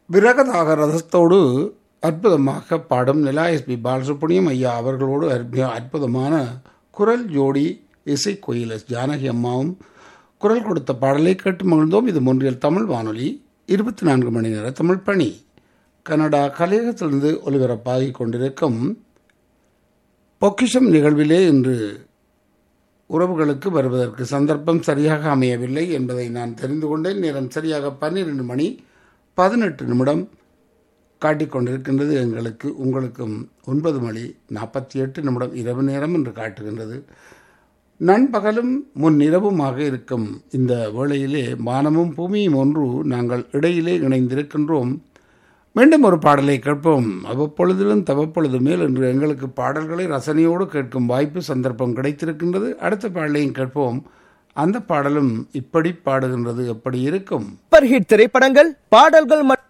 விரகதாக ரதத்தோடு அற்புதமாக பாடும் நிலா எஸ்பி பாலசுப்ரமணியம் ஐயா அவர்களோடு அற்ப- அற்புதமான குரல் ஜோடி இசை கோயில் எஸ் ஜானகி அம்மாவும் குரல் கொடுத்த பாடலை கேட்டு மகிழ்ந்தோம் இது மொன்றியல் தமிழ் வானொலி இருபத்தி நான்கு மணி நேர தமிழ் பணி கனடா கலையகத்திலிருந்து ஒலிபரப்பாகிக் கொண்டிருக்கும் பொக்கிஷம் நிகழ்விலே இன்று உறவுகளுக்கு வருவதற்கு சந்தர்ப்பம் சரியாக அமையவில்லை என்பதை நான் தெரிந்து கொண்டேன் நேரம் சரியாக பன்னிரண்டு மணி பதினெட்டு நிமிடம் காட்டிக் கொண்டிருக்கின்றது எங்களுக்கு உங்களுக்கும் ஒன்பது மணி நாற்பத்தி எட்டு நிமிடம் இரவு நேரம் என்று காட்டுகின்றது நண்பகலும் முன்னிரவுமாக இருக்கும் இந்த வேளையிலே வானமும் பூமியும் ஒன்று நாங்கள் இடையிலே இணைந்திருக்கின்றோம் மீண்டும் ஒரு பாடலை கேட்போம் அவ்வப்பொழுதிலும் தவப்பொழுது மேல் என்று எங்களுக்கு பாடல்களை ரசனையோடு கேட்கும் வாய்ப்பு சந்தர்ப்பம் கிடைத்திருக்கின்றது அடுத்த பாடலையும் கேட்போம் அந்த பாடலும் இப்படி பாடுகின்றது எப்படி இருக்கும் சூப்பர் ஹிட் திரைப்படங்கள் பாடல்கள் மற்றும்